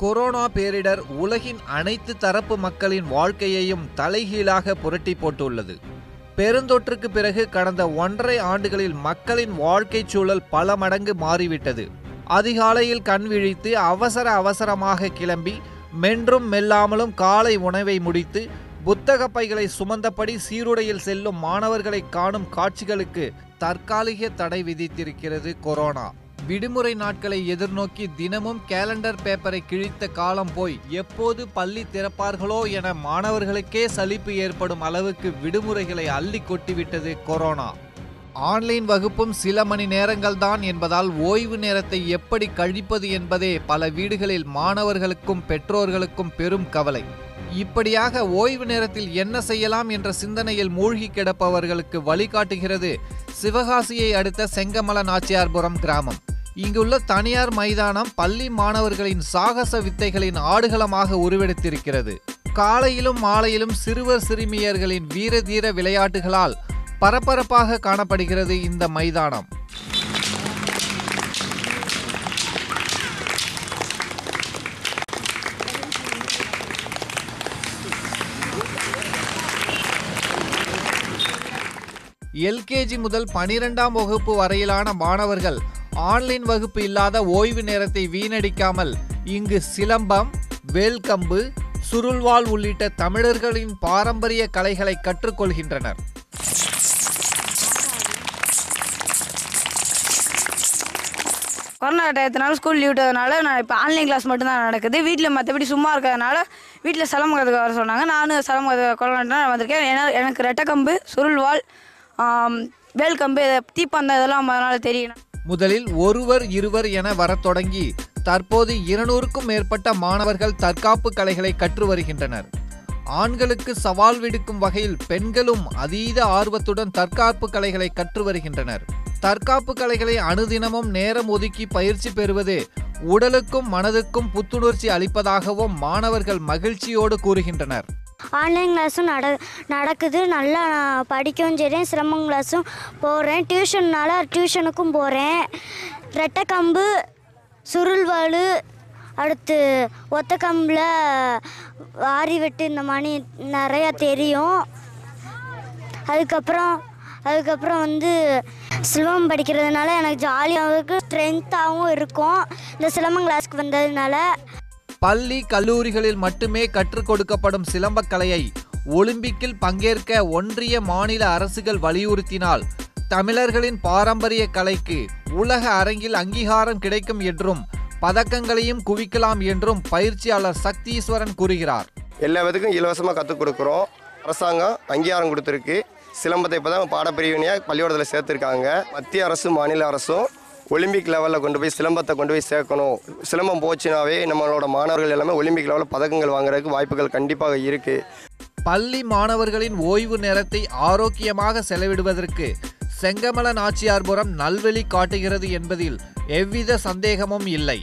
corona பேரிடர் உலகின் அனைத்து தரப்பு மக்களின் வாழ்க்கையையும் தலைகீழாக புரட்டி போட்டுள்ளது பெருந்தொற்றுக்கு பிறகு கடந்த ஒன்றரை ஆண்டுகளில் மக்களின் வாழ்க்கைச் சூழல் பல மடங்கு மாறிவிட்டது அதிகாலையில் கண் விழித்து அவசர அவசரமாக கிளம்பி மென்றும் மெல்லாமலும் காலை உணவை முடித்து புத்தக பைகளை சுமந்தபடி சீருடையில் செல்லும் மாணவர்களை காணும் காட்சிகளுக்கு தற்காலிக தடை விதித்திருக்கிறது கொரோனா விடுமுறை நாட்களை எதிர்நோக்கி தினமும் கேலண்டர் பேப்பரை கிழித்த காலம் போய் எப்போது பள்ளி திறப்பார்களோ என மாணவர்களுக்கே சலிப்பு ஏற்படும் அளவுக்கு விடுமுறைகளை அள்ளி கொட்டிவிட்டது கொரோனா ஆன்லைன் வகுப்பும் சில மணி நேரங்கள்தான் என்பதால் ஓய்வு நேரத்தை எப்படி கழிப்பது என்பதே பல வீடுகளில் மாணவர்களுக்கும் பெற்றோர்களுக்கும் பெரும் கவலை இப்படியாக ஓய்வு நேரத்தில் என்ன செய்யலாம் என்ற சிந்தனையில் மூழ்கி கிடப்பவர்களுக்கு வழிகாட்டுகிறது சிவகாசியை அடுத்த செங்கமல நாச்சியார்புரம் கிராமம் இங்குள்ள தனியார் மைதானம் பள்ளி மாணவர்களின் சாகச வித்தைகளின் ஆடுகளமாக உருவெடுத்திருக்கிறது காலையிலும் மாலையிலும் சிறுவர் சிறுமியர்களின் வீர தீர விளையாட்டுகளால் பரபரப்பாக காணப்படுகிறது இந்த மைதானம் எல்கேஜி முதல் பனிரெண்டாம் வகுப்பு வரையிலான மாணவர்கள் ஆன்லைன் வகுப்பு இல்லாத ஓய்வு நேரத்தை வீணடிக்காமல் இங்கு சிலம்பம் வேல்கம்பு சுருள்வாள் உள்ளிட்ட தமிழர்களின் பாரம்பரிய கலைகளை கற்றுக்கொள்கின்றனர் கொரோனா டயத்தினால ஸ்கூல் லீவ் விட்டதுனால நான் இப்போ ஆன்லைன் கிளாஸ் மட்டும்தான் நடக்குது வீட்டில் மற்றபடி சும்மா இருக்கிறதுனால வீட்டில் சிலம்பம் கற்றுக்க வர சொன்னாங்க நானும் சிலம்பம் கற்றுக்க கொரோனா வந்திருக்கேன் ஏன்னா எனக்கு ரெட்டக்கம்பு சுருள்வாள் ஆம், வேல்கம்பு தீப்பந்தம் இதெல்லாம் அதனால் தெரியும் முதலில் ஒருவர் இருவர் என வரத் தொடங்கி தற்போது இருநூறுக்கும் மேற்பட்ட மாணவர்கள் தற்காப்பு கலைகளை கற்று வருகின்றனர் ஆண்களுக்கு சவால் விடுக்கும் வகையில் பெண்களும் அதீத ஆர்வத்துடன் தற்காப்பு கலைகளை கற்று வருகின்றனர் தற்காப்பு கலைகளை அனுதினமும் நேரம் ஒதுக்கி பயிற்சி பெறுவது உடலுக்கும் மனதுக்கும் புத்துணர்ச்சி அளிப்பதாகவும் மாணவர்கள் மகிழ்ச்சியோடு கூறுகின்றனர் ஆன்லைன் கிளாஸும் நட நடக்குது நல்லா நான் படிக்கவும் சரி சிரமம் கிளாஸும் போகிறேன் டியூஷன்னால டியூஷனுக்கும் போகிறேன் ரெட்டைக்கம்பு சுருள்வாள் அடுத்து ஒத்தக்கம்பில் ஆரி வெட்டு இந்த மாதிரி நிறையா தெரியும் அதுக்கப்புறம் அதுக்கப்புறம் வந்து சிலம்பம் படிக்கிறதுனால எனக்கு ஜாலியாகவும் இருக்கும் ஸ்ட்ரென்த்தாகவும் இருக்கும் இந்த சிலம்பம் கிளாஸ்க்கு வந்ததுனால பள்ளி கல்லூரிகளில் மட்டுமே கற்றுக் கொடுக்கப்படும் சிலம்பக் கலையை ஒலிம்பிக்கில் பங்கேற்க ஒன்றிய மாநில அரசுகள் வலியுறுத்தினால் தமிழர்களின் பாரம்பரிய கலைக்கு உலக அரங்கில் அங்கீகாரம் கிடைக்கும் என்றும் பதக்கங்களையும் குவிக்கலாம் என்றும் பயிற்சியாளர் சக்தீஸ்வரன் கூறுகிறார் எல்லா விதத்துக்கும் இலவசமாக கற்றுக் கொடுக்குறோம் அரசாங்கம் அங்கீகாரம் கொடுத்துருக்கு சிலம்பத்தை இப்போ தான் பாடப்பிரிவினையாக பள்ளிக்கூடத்தில் சேர்த்துருக்காங்க மத்திய அரசும் மாநில அரசும் ஒலிம்பிக் லெவலில் கொண்டு போய் சிலம்பத்தை கொண்டு போய் சேர்க்கணும் சிலம்பம் போச்சுனாவே நம்மளோட மாணவர்கள் எல்லாமே ஒலிம்பிக் லெவலில் பதக்கங்கள் வாங்குறதுக்கு வாய்ப்புகள் கண்டிப்பாக இருக்குது பள்ளி மாணவர்களின் ஓய்வு நேரத்தை ஆரோக்கியமாக செலவிடுவதற்கு செங்கமல நாச்சியார்புரம் நல்வழி காட்டுகிறது என்பதில் எவ்வித சந்தேகமும் இல்லை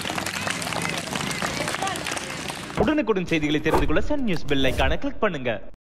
உடனுக்குடன் செய்திகளை தெரிந்து கொள்ள சன் நியூஸ் பெல் ஐகானை கிளிக் பண்ணுங்க